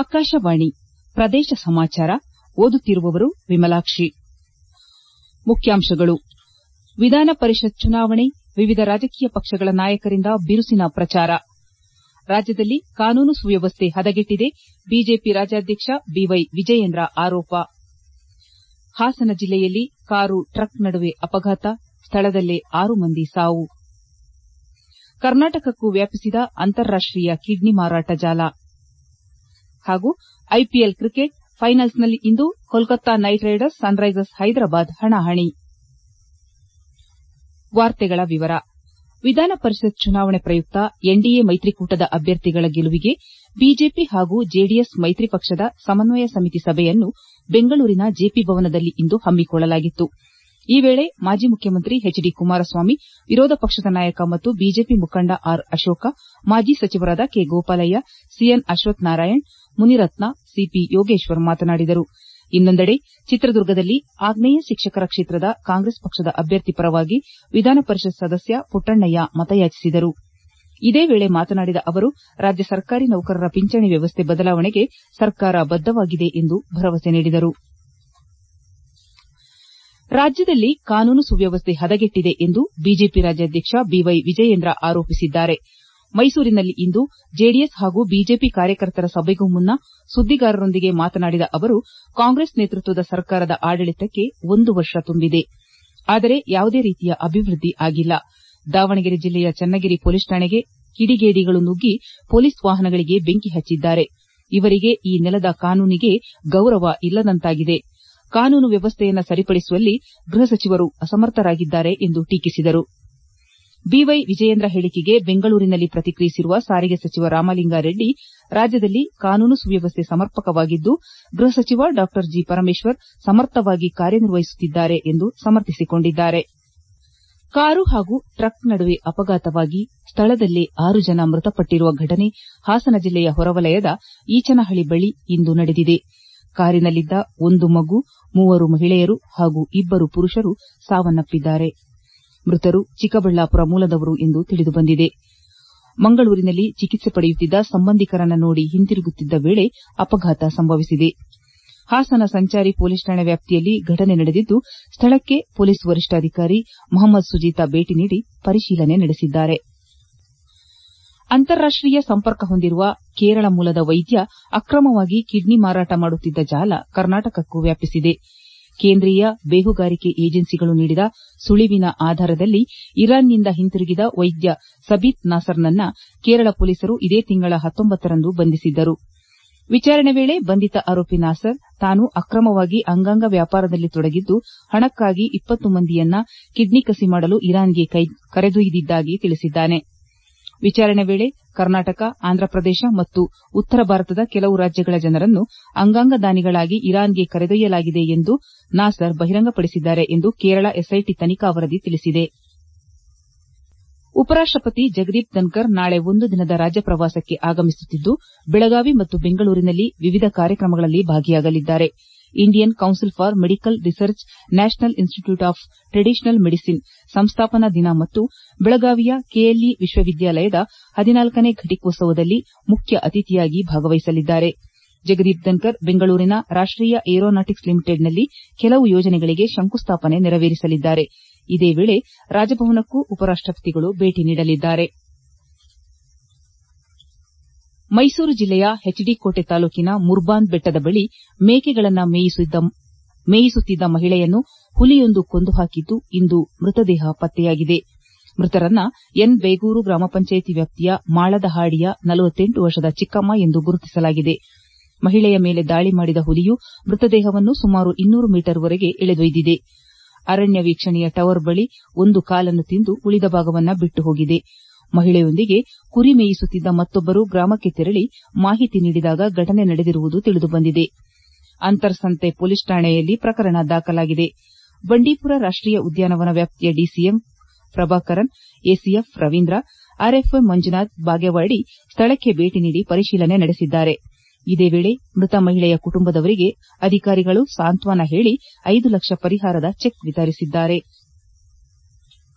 ಆಕಾಶವಾಣಿ ಪ್ರದೇಶ ಸಮಾಚಾರ ಓದುತ್ತಿರುವವರು ವಿಮಲಾಕ್ಷಿ ಮುಖ್ಯಾಂಶಗಳು ವಿಧಾನ ಪರಿಷತ್ ಚುನಾವಣೆ ವಿವಿಧ ರಾಜಕೀಯ ಪಕ್ಷಗಳ ನಾಯಕರಿಂದ ಬಿರುಸಿನ ಪ್ರಚಾರ ರಾಜ್ಯದಲ್ಲಿ ಕಾನೂನು ಸುವ್ಯವಸ್ಥೆ ಹದಗೆಟ್ಟಿದೆ ಬಿಜೆಪಿ ರಾಜ್ಯಾಧ್ಯಕ್ಷ ಬಿವೈ ವಿಜಯೇಂದ್ರ ಆರೋಪ ಹಾಸನ ಜಿಲ್ಲೆಯಲ್ಲಿ ಕಾರು ಟ್ರಕ್ ನಡುವೆ ಅಪಘಾತ ಸ್ಥಳದಲ್ಲೇ ಆರು ಮಂದಿ ಸಾವು ಕರ್ನಾಟಕಕ್ಕೂ ವ್ಯಾಪಿಸಿದ ಅಂತಾರಾಷ್ಟೀಯ ಕಿಡ್ನಿ ಮಾರಾಟ ಜಾಲ ಹಾಗೂ ಐಪಿಎಲ್ ಕ್ರಿಕೆಟ್ ಫೈನಲ್ಸ್ನಲ್ಲಿ ಇಂದು Kolkata Knight Riders Sunrisers Hyderabad ಹಣಾಹಣಿ ವಿಧಾನ ಪರಿಷತ್ ಚುನಾವಣೆ ಪ್ರಯುಕ್ತ ಎನ್ಡಿಎ ಮೈತ್ರಿಕೂಟದ ಅಭ್ಯರ್ಥಿಗಳ ಗೆಲುವಿಗೆ ಬಿಜೆಪಿ ಹಾಗೂ ಜೆಡಿಎಸ್ ಮೈತ್ರಿ ಪಕ್ಷದ ಸಮನ್ವಯ ಸಮಿತಿ ಸಭೆಯನ್ನು ಬೆಂಗಳೂರಿನ ಜೆಪಿ ಭವನದಲ್ಲಿ ಇಂದು ಹಮ್ಮಿಕೊಳ್ಳಲಾಗಿತ್ತು ಈ ವೇಳೆ ಮಾಜಿ ಮುಖ್ಯಮಂತ್ರಿ ಎಚ್ ಡಿ ಕುಮಾರಸ್ವಾಮಿ ವಿರೋಧ ಪಕ್ಷದ ನಾಯಕ ಮತ್ತು ಬಿಜೆಪಿ ಮುಖಂಡ ಆರ್ ಅಶೋಕ ಮಾಜಿ ಸಚಿವರಾದ K Gopalaiah CN Ashwath Narayan Munirathna CP Yogeshwar ಮಾತನಾಡಿದರು ಇನ್ನೊಂದೆಡೆ ಚಿತ್ರದುರ್ಗದಲ್ಲಿ ಆಗ್ನೇಯ ಶಿಕ್ಷಕರ ಕ್ಷೇತ್ರದ ಕಾಂಗ್ರೆಸ್ ಪಕ್ಷದ ಅಭ್ಯರ್ಥಿ ಪರವಾಗಿ ವಿಧಾನ ಪರಿಷತ್ ಸದಸ್ಯ ಪುಟ್ಟಣ್ಣಯ್ಯ ಮತಯಾಚಿಸಿದರು ಇದೇ ವೇಳೆ ಮಾತನಾಡಿದ ಅವರು ರಾಜ್ಯ ಸರ್ಕಾರಿ ನೌಕರರ ಪಿಂಚಣಿ ವ್ಯವಸ್ಥೆ ಬದಲಾವಣೆಗೆ ಸರ್ಕಾರ ಬದ್ದವಾಗಿದೆ ಎಂದು ಭರವಸೆ ನೀಡಿದರು ರಾಜ್ಯದಲ್ಲಿ ಕಾನೂನು ಸುವ್ಯವಸ್ಥೆ ಹದಗೆಟ್ಟಿದೆ ಎಂದು ಬಿಜೆಪಿ ರಾಜ್ಯಾಧ್ಯಕ್ಷ ಬಿವೈ ವಿಜಯೇಂದ್ರ ಆರೋಪಿಸಿದ್ದಾರೆ ಮೈಸೂರಿನಲ್ಲಿಂದು ಜೆಡಿಎಸ್ ಹಾಗೂ ಬಿಜೆಪಿ ಕಾರ್ಯಕರ್ತರ ಸಭೆಗೂ ಮುನ್ನ ಸುದ್ದಿಗಾರರೊಂದಿಗೆ ಮಾತನಾಡಿದ ಅವರು ಕಾಂಗ್ರೆಸ್ ನೇತೃತ್ವದ ಸರ್ಕಾರದ ಆಡಳಿತಕ್ಕೆ ಒಂದು ವರ್ಷ ತುಂಬಿದೆ ಆದರೆ ಯಾವುದೇ ರೀತಿಯ ಅಭಿವೃದ್ದಿ ಆಗಿಲ್ಲ ದಾವಣಗೆರೆ ಜಿಲ್ಲೆಯ ಚನ್ನಗಿರಿ ಪೊಲೀಸ್ ಠಾಣೆಗೆ ಕಿಡಿಗೇಡಿಗಳು ನುಗ್ಗಿ ಪೊಲೀಸ್ ವಾಹನಗಳಿಗೆ ಬೆಂಕಿ ಹಚ್ಚಿದ್ದಾರೆ ಇವರಿಗೆ ಈ ನೆಲದ ಕಾನೂನಿಗೆ ಗೌರವ ಇಲ್ಲದಂತಾಗಿದೆ ಕಾನೂನು ವ್ಯವಸ್ಥೆಯನ್ನು ಸರಿಪಡಿಸುವಲ್ಲಿ ಗೃಹ ಸಚಿವರು ಅಸಮರ್ಥರಾಗಿದ್ದಾರೆ ಎಂದು ಟೀಕಿಸಿದರು ಬಿವೈ ವಿಜಯೇಂದ್ರ ಹೇಳಿಕೆಗೆ ಬೆಂಗಳೂರಿನಲ್ಲಿ ಪ್ರತಿಕ್ರಿಯಿಸಿರುವ ಸಾರಿಗೆ ಸಚಿವ ರಾಮಲಿಂಗಾರೆಡ್ಡಿ ರಾಜ್ಯದಲ್ಲಿ ಕಾನೂನು ಸುವ್ಯವಸ್ಥೆ ಸಮರ್ಪಕವಾಗಿದ್ದು ಗೃಹ ಸಚಿವ ಡಾ ಜಿ ಪರಮೇಶ್ವರ್ ಸಮರ್ಥವಾಗಿ ಕಾರ್ಯನಿರ್ವಹಿಸುತ್ತಿದ್ದಾರೆ ಎಂದು ಸಮರ್ಥಿಸಿಕೊಂಡಿದ್ದಾರೆ ಕಾರು ಹಾಗೂ ಟ್ರಕ್ ನಡುವೆ ಅಪಘಾತವಾಗಿ ಸ್ಥಳದಲ್ಲೇ ಆರು ಜನ ಮೃತಪಟ್ಟಿರುವ ಘಟನೆ ಹಾಸನ ಜಿಲ್ಲೆಯ ಹೊರವಲಯದ ಈಚನಹಳ್ಳಿ ಬಳಿ ಇಂದು ನಡೆದಿದೆ ಕಾರಿನಲ್ಲಿದ್ದ ಒಂದು ಮಗು ಮೂವರು ಮಹಿಳೆಯರು ಹಾಗೂ ಇಬ್ಬರು ಪುರುಷರು ಸಾವನ್ನಪ್ಪಿದ್ದಾರೆ ಮೃತರು ಚಿಕ್ಕಬಳ್ಳಾಪುರ ಮೂಲದವರು ಎಂದು ತಿಳಿದುಬಂದಿದೆ ಮಂಗಳೂರಿನಲ್ಲಿ ಚಿಕಿತ್ಸೆ ಪಡೆಯುತ್ತಿದ್ದ ಸಂಬಂಧಿಕರನ್ನ ನೋಡಿ ಹಿಂತಿರುಗುತ್ತಿದ್ದ ವೇಳೆ ಅಪಘಾತ ಸಂಭವಿಸಿದೆ ಹಾಸನ ಸಂಚಾರಿ ಪೊಲೀಸ್ ಠಾಣೆ ವ್ಯಾಪ್ತಿಯಲ್ಲಿ ಘಟನೆ ನಡೆದಿದ್ದು ಸ್ಥಳಕ್ಕೆ ಪೊಲೀಸ್ ವರಿಷ್ಠಾಧಿಕಾರಿ ಮೊಹಮ್ಮದ್ ಸುಜೀತಾ ಭೇಟಿ ನೀಡಿ ಪರಿಶೀಲನೆ ನಡೆಸಿದ್ದಾರೆ ಅಂತಾರಾಷ್ಟೀಯ ಸಂಪರ್ಕ ಹೊಂದಿರುವ ಕೇರಳ ಮೂಲದ ವೈದ್ಯ ಅಕ್ರಮವಾಗಿ ಕಿಡ್ನಿ ಮಾರಾಟ ಮಾಡುತ್ತಿದ್ದ ಜಾಲ ಕರ್ನಾಟಕಕ್ಕೂ ವ್ಯಾಪಿಸಿದೆ ಕೇಂದ್ರೀಯ ಬೇಹುಗಾರಿಕೆ ಏಜೆನ್ಸಿಗಳು ನೀಡಿದ ಸುಳಿವಿನ ಆಧಾರದಲ್ಲಿ ಇರಾನ್ನಿಂದ ಹಿಂತಿರುಗಿದ ವೈದ್ಯ ಸಬೀತ್ ನಾಸರ್ನನ್ನ ಕೇರಳ ಪೊಲೀಸರು ಇದೇ ತಿಂಗಳ ಹತ್ತೊಂಬತ್ತರಂದು ಬಂಧಿಸಿದ್ದರು ವಿಚಾರಣೆ ವೇಳೆ ಬಂಧಿತ ಆರೋಪಿ ನಾಸರ್ ತಾನು ಅಕ್ರಮವಾಗಿ ಅಂಗಾಂಗ ವ್ಯಾಪಾರದಲ್ಲಿ ತೊಡಗಿದ್ದು ಹಣಕ್ಕಾಗಿ ಇಪ್ಪತ್ತು ಮಂದಿಯನ್ನ ಕಿಡ್ನಿ ಕಸಿ ಮಾಡಲು ಇರಾನ್ಗೆ ಕರೆದೊಯ್ದಿದ್ದಾಗಿ ತಿಳಿಸಿದ್ದಾನೆ ವಿಚಾರಣೆ ವೇಳೆ ಕರ್ನಾಟಕ ಆಂಧ್ರಪ್ರದೇಶ ಮತ್ತು ಉತ್ತರ ಭಾರತದ ಕೆಲವು ರಾಜ್ಯಗಳ ಜನರನ್ನು ಅಂಗಾಂಗ ದಾನಿಗಳಾಗಿ ಇರಾನ್ಗೆ ಕರೆದೊಯ್ಯಲಾಗಿದೆ ಎಂದು ನಾಸರ್ ಬಹಿರಂಗಪಡಿಸಿದ್ದಾರೆ ಎಂದು ಕೇರಳ ಎಸ್ಐಟಿ ತನಿಖಾ ವರದಿ ತಿಳಿಸಿದೆ ಉಪರಾಷ್ಟಪತಿ ಜಗದೀಪ್ ಧನ್ಕರ್ ನಾಳೆ ಒಂದು ದಿನದ ರಾಜ್ಯ ಪ್ರವಾಸಕ್ಕೆ ಆಗಮಿಸುತ್ತಿದ್ದು ಬೆಳಗಾವಿ ಮತ್ತು ಬೆಂಗಳೂರಿನಲ್ಲಿ ವಿವಿಧ ಕಾರ್ಯಕ್ರಮಗಳಲ್ಲಿ ಭಾಗಿಯಾಗಲಿದ್ದಾರೆ Indian Council for Medical Research National Institute of Traditional Medicine ಸಂಸ್ಥಾಪನಾ ದಿನ ಮತ್ತು ಬೆಳಗಾವಿಯ ಕೆಎಲ್ಇ ವಿಶ್ವವಿದ್ಯಾಲಯದ ಹದಿನಾಲ್ಕನೇ ಘಟಿಕೋತ್ಸವದಲ್ಲಿ ಮುಖ್ಯ ಅತಿಥಿಯಾಗಿ ಭಾಗವಹಿಸಲಿದ್ದಾರೆ ಜಗದೀಪ್ ಧನ್ಕರ್ ಬೆಂಗಳೂರಿನ ರಾಷ್ಟೀಯ ಏರೋನಾಟಿಕ್ಸ್ ಲಿಮಿಟೆಡ್ನಲ್ಲಿ ಕೆಲವು ಯೋಜನೆಗಳಿಗೆ ಶಂಕುಸ್ಥಾಪನೆ ನೆರವೇರಿಸಲಿದ್ದಾರೆ ಇದೇ ವೇಳೆ ರಾಜಭವನಕ್ಕೂ ಉಪರಾಷ್ಟಪತಿಗಳು ಭೇಟಿ ನೀಡಲಿದ್ದಾರೆ ಮೈಸೂರು ಜಿಲ್ಲೆಯ ಎಚ್ಡಿ ಕೋಟೆ ತಾಲೂಕಿನ ಮುರ್ಬಾನ್ ಬೆಟ್ಟದ ಬಳಿ ಮೇಕೆಗಳನ್ನು ಮೇಯಿಸುತ್ತಿದ್ದ ಮಹಿಳೆಯನ್ನು ಹುಲಿಯೊಂದು ಕೊಂದು ಹಾಕಿದ್ದು ಇಂದು ಮೃತದೇಹ ಪತ್ತೆಯಾಗಿದೆ ಮೃತರನ್ನ ಎನ್ ಬೇಗೂರು ಗ್ರಾಮ ಪಂಚಾಯಿತಿ ವ್ಯಾಪ್ತಿಯ ಮಾಳದಹಾಡಿಯ ವರ್ಷದ ಚಿಕ್ಕಮ್ಮ ಎಂದು ಗುರುತಿಸಲಾಗಿದೆ ಮಹಿಳೆಯ ಮೇಲೆ ದಾಳಿ ಮಾಡಿದ ಹುಲಿಯು ಮೃತದೇಹವನ್ನು ಸುಮಾರು ಇನ್ನೂರು ಮೀಟರ್ವರೆಗೆ ಎಳೆದೊಯ್ದಿದೆ ಅರಣ್ಯ ವೀಕ್ಷಣೆಯ ಟವರ್ ಬಳಿ ಒಂದು ಕಾಲನ್ನು ತಿಂದು ಉಳಿದ ಭಾಗವನ್ನು ಬಿಟ್ಟು ಹೋಗಿದೆ ಮಹಿಳೆಯೊಂದಿಗೆ ಕುರಿ ಮೇಯಿಸುತ್ತಿದ್ದ ಮತ್ತೊಬ್ಬರು ಗ್ರಾಮಕ್ಕೆ ತೆರಳಿ ಮಾಹಿತಿ ನೀಡಿದಾಗ ಘಟನೆ ನಡೆದಿರುವುದು ತಿಳಿದುಬಂದಿದೆ ಅಂತರ್ಸಂತೆ ಪೊಲೀಸ್ ಠಾಣೆಯಲ್ಲಿ ಪ್ರಕರಣ ದಾಖಲಾಗಿದೆ ಬಂಡೀಪುರ ರಾಷ್ಟೀಯ ಉದ್ಯಾನವನ ವ್ಯಾಪ್ತಿಯ DCM Prabhakaran ACF Ravindra RFO Manjunath Bagewadi ಸ್ಥಳಕ್ಕೆ ಭೇಟಿ ನೀಡಿ ಪರಿಶೀಲನೆ ನಡೆಸಿದ್ದಾರೆ ಇದೇ ವೇಳೆ ಮೃತ ಮಹಿಳೆಯ ಕುಟುಂಬದವರಿಗೆ ಅಧಿಕಾರಿಗಳು ಸಾಂತ್ವನ ಹೇಳಿ ಐದು ಲಕ್ಷ ಪರಿಹಾರದ ಚೆಕ್ ವಿತರಿಸಿದ್ದಾರೆ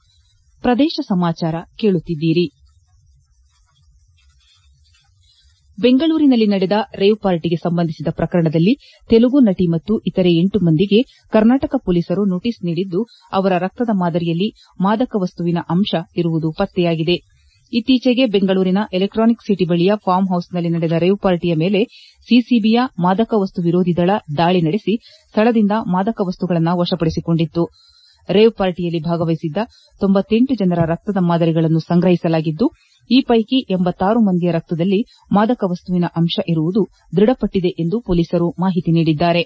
ಪ್ರದೇಶ ಸಮಾಚಾರ ಕೇಳುತ್ತಿದ್ದೀರಿ ಬೆಂಗಳೂರಿನಲ್ಲಿ ನಡೆದ ರೇವ್ ಪಾರ್ಟಿಗೆ ಸಂಬಂಧಿಸಿದ ಪ್ರಕರಣದಲ್ಲಿ ತೆಲುಗು ನಟಿ ಮತ್ತು ಇತರೆ ಎಂಟು ಮಂದಿಗೆ ಕರ್ನಾಟಕ ಪೊಲೀಸರು ನೋಟಿಸ್ ನೀಡಿದ್ದು ಅವರ ರಕ್ತದ ಮಾದರಿಯಲ್ಲಿ ಮಾದಕ ವಸ್ತುವಿನ ಅಂಶ ಇರುವುದು ಪತ್ತೆಯಾಗಿದೆ ಇತ್ತೀಚೆಗೆ ಬೆಂಗಳೂರಿನ ಎಲೆಕ್ಟಾನಿಕ್ ಸಿಟಿ ಬಳಿಯ ಫಾರ್ಮ್ ಹೌಸ್ನಲ್ಲಿ ನಡೆದ ರೇವ್ ಪಾರ್ಟಿಯ ಮೇಲೆ ಸಿಸಿಬಿಯ ಮಾದಕ ವಸ್ತು ವಿರೋಧಿ ದಳ ದಾಳಿ ನಡೆಸಿ ಸ್ಥಳದಿಂದ ಮಾದಕ ವಸ್ತುಗಳನ್ನು ವಶಪಡಿಸಿಕೊಂಡಿತ್ತು ರೇವ್ ಪಾರ್ಟಿಯಲ್ಲಿ ಭಾಗವಹಿಸಿದ್ದ ತೊಂಬತ್ತೆಂಟು ಜನರ ರಕ್ತದ ಮಾದರಿಗಳನ್ನು ಸಂಗ್ರಹಿಸಲಾಗಿದ್ದು ಈ ಪೈಕಿ ಎಂಬತ್ತಾರು ಮಂದಿಯ ರಕ್ತದಲ್ಲಿ ಮಾದಕ ವಸ್ತುವಿನ ಅಂಶ ಇರುವುದು ದೃಢಪಟ್ಟಿದೆ ಎಂದು ಪೊಲೀಸರು ಮಾಹಿತಿ ನೀಡಿದ್ದಾರೆ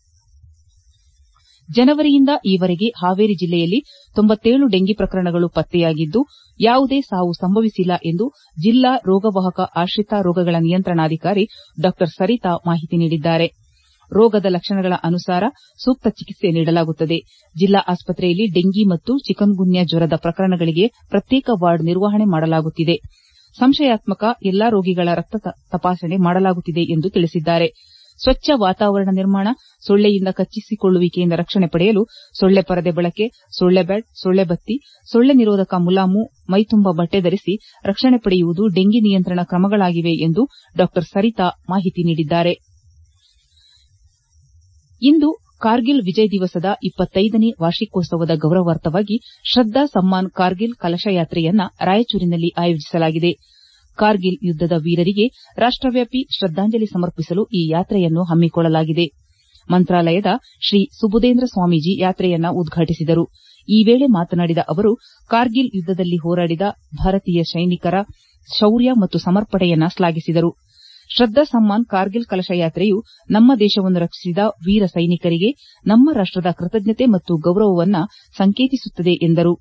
ಜನವರಿಯಿಂದ ಈವರೆಗೆ ಹಾವೇರಿ ಜಿಲ್ಲೆಯಲ್ಲಿ ತೊಂಬತ್ತೇಳು ಡೆಂಗಿ ಪ್ರಕರಣಗಳು ಪತ್ತೆಯಾಗಿದ್ದು ಯಾವುದೇ ಸಾವು ಸಂಭವಿಸಿಲ್ಲ ಎಂದು ಜಿಲ್ಲಾ ರೋಗವಾಹಕ ಆಶ್ರಿತ ರೋಗಗಳ ನಿಯಂತ್ರಣಾಧಿಕಾರಿ ಡಾ ಸರಿತಾ ಮಾಹಿತಿ ನೀಡಿದ್ದಾರೆ ರೋಗದ ಲಕ್ಷಣಗಳ ಅನುಸಾರ ಸೂಕ್ತ ಚಿಕಿತ್ಸೆ ನೀಡಲಾಗುತ್ತದೆ ಜಿಲ್ಲಾ ಆಸ್ಪತ್ರೆಯಲ್ಲಿ ಡೆಂಗಿ ಮತ್ತು ಚಿಕನ್ಗುನ್ಯಾ ಜ್ವರದ ಪ್ರಕರಣಗಳಿಗೆ ಪ್ರತ್ಯೇಕ ವಾರ್ಡ್ ನಿರ್ವಹಣೆ ಮಾಡಲಾಗುತ್ತಿದೆ ಸಂಶಯಾತ್ಮಕ ಎಲ್ಲಾ ರೋಗಿಗಳ ರಕ್ತ ತಪಾಸಣೆ ಮಾಡಲಾಗುತ್ತಿದೆ ಎಂದು ತಿಳಿಸಿದ್ದಾರೆ ಸ್ವಚ್ಛ ವಾತಾವರಣ ನಿರ್ಮಾಣ ಸೊಳ್ಳೆಯಿಂದ ಕಚ್ಚಿಸಿಕೊಳ್ಳುವಿಕೆಯಿಂದ ರಕ್ಷಣೆ ಪಡೆಯಲು ಸೊಳ್ಳೆ ಪರದೆ ಬಳಕೆ ಸೊಳ್ಳೆ ಬ್ಯಾಟ್ ಸೊಳ್ಳೆ ಬತ್ತಿ ಸೊಳ್ಳೆ ನಿರೋಧಕ ಮುಲಾಮು ಮೈತುಂಬ ಬಟ್ಟೆ ಧರಿಸಿ ರಕ್ಷಣೆ ಪಡೆಯುವುದು ಡೆಂಗಿ ನಿಯಂತ್ರಣ ಕ್ರಮಗಳಾಗಿವೆ ಎಂದು ಡಾ ಸರಿತಾ ಮಾಹಿತಿ ನೀಡಿದ್ದಾರೆ ಇಂದು ಕಾರ್ಗಿಲ್ ವಿಜಯ್ ದಿವಸದ ಇಪ್ಪತ್ತೈದನೇ ವಾರ್ಷಿಕೋತ್ಸವದ ಗೌರವಾರ್ಥವಾಗಿ ಶ್ರದ್ದಾ ಸಮ್ಮಾನ್ ಕಾರ್ಗಿಲ್ ಕಲಶಯಾತ್ರೆಯನ್ನು ರಾಯಚೂರಿನಲ್ಲಿ ಆಯೋಜಿಸಲಾಗಿದೆ ಕಾರ್ಗಿಲ್ ಯುದ್ದದ ವೀರರಿಗೆ ರಾಷ್ಟವ್ಯಾಪಿ ಶ್ರದ್ದಾಂಜಲಿ ಸಮರ್ಪಿಸಲು ಈ ಯಾತ್ರೆಯನ್ನು ಹಮ್ಮಿಕೊಳ್ಳಲಾಗಿದೆ ಮಂತ್ರಾಲಯದ ಶ್ರೀ ಸುಬುಧೇಂದ್ರ ಸ್ವಾಮೀಜಿ ಯಾತ್ರೆಯನ್ನು ಉದ್ಘಾಟಿಸಿದರು ಈ ವೇಳೆ ಮಾತನಾಡಿದ ಅವರು ಕಾರ್ಗಿಲ್ ಯುದ್ದದಲ್ಲಿ ಹೋರಾಡಿದ ಭಾರತೀಯ ಸೈನಿಕರ ಶೌರ್ಯ ಮತ್ತು ಸಮರ್ಪಣೆಯನ್ನು ಶ್ಲಾಘಿಸಿದರು ಶ್ರದ್ದಾ ಸಮ್ಮಾನ್ ಕಾರ್ಗಿಲ್ ಕಲಶಯಾತ್ರೆಯು ನಮ್ಮ ದೇಶವನ್ನು ರಕ್ಷಿಸಿದ ವೀರ ಸೈನಿಕರಿಗೆ ನಮ್ಮ ರಾಷ್ಟದ ಕೃತಜ್ಞತೆ ಮತ್ತು ಗೌರವವನ್ನು ಸಂಕೇತಿಸುತ್ತದೆ ಎಂದರು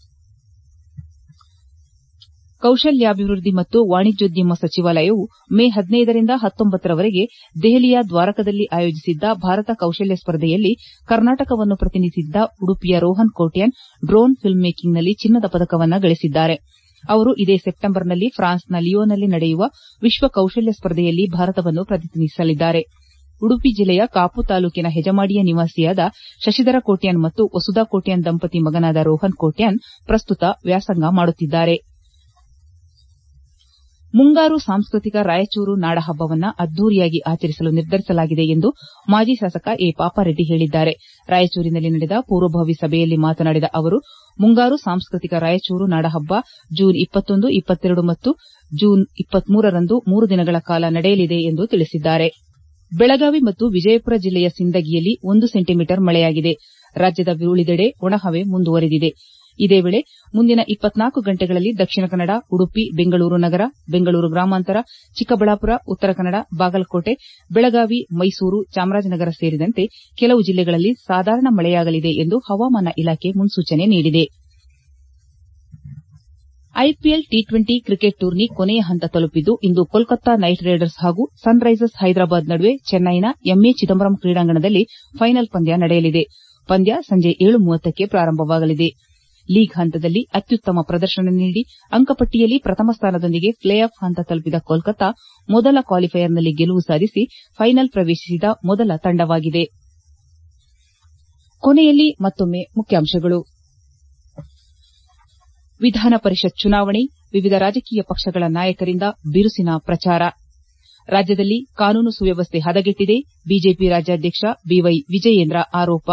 ಕೌಶಲ್ಯಾಭಿವೃದ್ಧಿ ಮತ್ತು ವಾಣಿಜ್ಯೋದ್ಯಮ ಸಚಿವಾಲಯವು ಮೇ ಹದಿನೈದರಿಂದ ಹತ್ತೊಂಬತ್ತರವರೆಗೆ ದೆಹಲಿಯ ದ್ವಾರಕದಲ್ಲಿ ಆಯೋಜಿಸಿದ್ದ ಭಾರತ ಕೌಶಲ್ಯ ಸ್ಪರ್ಧೆಯಲ್ಲಿ ಕರ್ನಾಟಕವನ್ನು ಪ್ರತಿನಿಧಿಸಿದ್ದ ಉಡುಪಿಯ ರೋಹನ್ ಕೋಟ್ಯಾನ್ ಡ್ರೋನ್ ಫಿಲ್ಮ್ ಮೇಕಿಂಗ್ನಲ್ಲಿ ಚಿನ್ನದ ಪದಕವನ್ನು ಗಳಿಸಿದ್ದಾರೆ ಅವರು ಇದೇ ಸೆಪ್ಟೆಂಬರ್ನಲ್ಲಿ ಫ್ರಾನ್ಸ್ನ ಲಿಯೋನ್ನಲ್ಲಿ ನಡೆಯುವ ವಿಶ್ವ ಕೌಶಲ್ಯ ಸ್ಪರ್ಧೆಯಲ್ಲಿ ಭಾರತವನ್ನು ಪ್ರತಿನಿಧಿಸಲಿದ್ದಾರೆ ಉಡುಪಿ ಜಿಲ್ಲೆಯ ಕಾಪು ತಾಲೂಕಿನ ಹೆಜಮಾಡಿಯ ನಿವಾಸಿಯಾದ ಶಶಿಧರ ಕೋಟ್ಯಾನ್ ಮತ್ತು ವಸುಧಾ ಕೋಟ್ಯಾನ್ ದಂಪತಿ ಮಗನಾದ ರೋಹನ್ ಕೋಟ್ಯಾನ್ ಪ್ರಸ್ತುತ ವ್ಯಾಸಂಗ ಮಾಡುತ್ತಿದ್ದಾರೆ ಮುಂಗಾರು ಸಾಂಸ್ಕೃತಿಕ ರಾಯಚೂರು ನಾಡಹಬ್ಬವನ್ನು ಅದ್ದೂರಿಯಾಗಿ ಆಚರಿಸಲು ನಿರ್ಧರಿಸಲಾಗಿದೆ ಎಂದು ಮಾಜಿ ಶಾಸಕ ಎ ಪಾಪಾರೆಡ್ಡಿ ಹೇಳಿದ್ದಾರೆ ರಾಯಚೂರಿನಲ್ಲಿ ನಡೆದ ಪೂರ್ವಭಾವಿ ಸಭೆಯಲ್ಲಿ ಮಾತನಾಡಿದ ಅವರು ಮುಂಗಾರು ಸಾಂಸ್ಕೃತಿಕ ರಾಯಚೂರು ನಾಡಹಬ್ಬ ಜೂನ್ ಇಪ್ಪತ್ತೊಂದು ಇಪ್ಪತ್ತೆರಡು ಮತ್ತು ಜೂನ್ ಇಪ್ಪತ್ಮೂರರಂದು ಮೂರು ದಿನಗಳ ಕಾಲ ನಡೆಯಲಿದೆ ಎಂದು ತಿಳಿಸಿದ್ದಾರೆ ಬೆಳಗಾವಿ ಮತ್ತು ವಿಜಯಪುರ ಜಿಲ್ಲೆಯ ಸಿಂದಗಿಯಲ್ಲಿ ಒಂದು ಸೆಂಟಿಮೀಟರ್ ಮಳೆಯಾಗಿದೆ ರಾಜ್ಯದ ಉಳಿದೆಡೆ ಒಣಹವೆ ಮುಂದುವರೆದಿದೆ ಇದೇ ವೇಳೆ ಮುಂದಿನ ಇಪ್ಪತ್ನಾಲ್ಕು ಗಂಟೆಗಳಲ್ಲಿ ದಕ್ಷಿಣ ಕನ್ನಡ ಉಡುಪಿ ಬೆಂಗಳೂರು ನಗರ ಬೆಂಗಳೂರು ಗ್ರಾಮಾಂತರ ಚಿಕ್ಕಬಳ್ಳಾಪುರ ಉತ್ತರ ಕನ್ನಡ ಬಾಗಲಕೋಟೆ ಬೆಳಗಾವಿ ಮೈಸೂರು ಚಾಮರಾಜನಗರ ಸೇರಿದಂತೆ ಕೆಲವು ಜಿಲ್ಲೆಗಳಲ್ಲಿ ಸಾಧಾರಣ ಮಳೆಯಾಗಲಿದೆ ಎಂದು ಹವಾಮಾನ ಇಲಾಖೆ ಮುನ್ಸೂಚನೆ ನೀಡಿದೆ IPL T twenty cricket tourney ಕೊನೆಯ ಹಂತ ತಲುಪಿದ್ದು ಇಂದು ಕೋಲ್ಕತ್ತಾ ನೈಟ್ ರೈಡರ್ಸ್ ಹಾಗೂ ಸನ್ ರೈಸರ್ಸ್ ಹೈದರಾಬಾದ್ ನಡುವೆ ಚೆನ್ನೈನ ಎಂಎ ಚಿದಂಬರಂ ಕ್ರೀಡಾಂಗಣದಲ್ಲಿ ಫೈನಲ್ ಪಂದ್ಯ ನಡೆಯಲಿದೆ ಪಂದ್ಯ ಸಂಜೆ ಏಳು ಮೂವತ್ತಕ್ಕೆ ಪ್ರಾರಂಭವಾಗಲಿದೆ ಲೀಗ್ ಹಂತದಲ್ಲಿ ಅತ್ಯುತ್ತಮ ಪ್ರದರ್ಶನ ನೀಡಿ ಅಂಕಪಟ್ಟಿಯಲ್ಲಿ ಪ್ರಥಮ ಸ್ಥಾನದೊಂದಿಗೆ ಪ್ಲೇ ಆಫ್ ಹಂತ ತಲುಪಿದ ಕೋಲ್ಕತ್ತಾ ಮೊದಲ ಕ್ವಾಲಿಫೈಯರ್ನಲ್ಲಿ ಗೆಲುವು ಸಾಧಿಸಿ ಫೈನಲ್ ಪ್ರವೇಶಿಸಿದ ಮೊದಲ ತಂಡವಾಗಿದೆ ಕೊನೆಯಲ್ಲಿ ಮತ್ತೊಮ್ಮೆ ಮುಖ್ಯಾಂಶಗಳು ವಿಧಾನ ಪರಿಷತ್ ಚುನಾವಣೆ ವಿವಿಧ ರಾಜಕೀಯ ಪಕ್ಷಗಳ ನಾಯಕರಿಂದ ಬಿರುಸಿನ ಪ್ರಚಾರ ರಾಜ್ಯದಲ್ಲಿ ಕಾನೂನು ಸುವ್ಯವಸ್ಥೆ ಹದಗೆಟ್ಟಿದೆ ಬಿಜೆಪಿ ರಾಜ್ಯಾಧ್ಯಕ್ಷ ಬಿವೈ ವಿಜಯೇಂದ್ರ ಆರೋಪ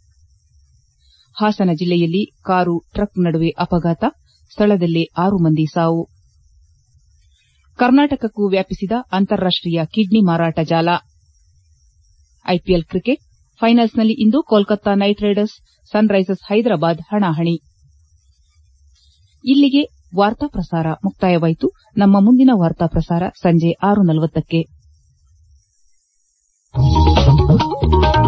ಹಾಸನ ಜಿಲ್ಲೆಯಲ್ಲಿ ಕಾರು ಟ್ರಕ್ ನಡುವೆ ಅಪಘಾತ ಸ್ಥಳದಲ್ಲೇ ಆರು ಮಂದಿ ಸಾವು ಕರ್ನಾಟಕಕ್ಕೂ ವ್ಯಾಪಿಸಿದ ಅಂತಾರಾಷ್ಟೀಯ ಕಿಡ್ನಿ ಮಾರಾಟ ಜಾಲ ಐಪಿಎಲ್ ಕ್ರಿಕೆಟ್ ಫೈನಲ್ಸ್ನಲ್ಲಿ ಇಂದು Kolkata Knight Riders Sunrisers Hyderabad ಹಣಾಹಣಿ ಇಲ್ಲಿಗೆ ವಾರ್ತಾ ಪ್ರಸಾರ ಮುಕ್ತಾಯವಾಯಿತು ನಮ್ಮ ಮುಂದಿನ ವಾರ್ತಾ ಪ್ರಸಾರ ಸಂಜೆ ಆರು ನಲವತ್ತಕ್ಕೆ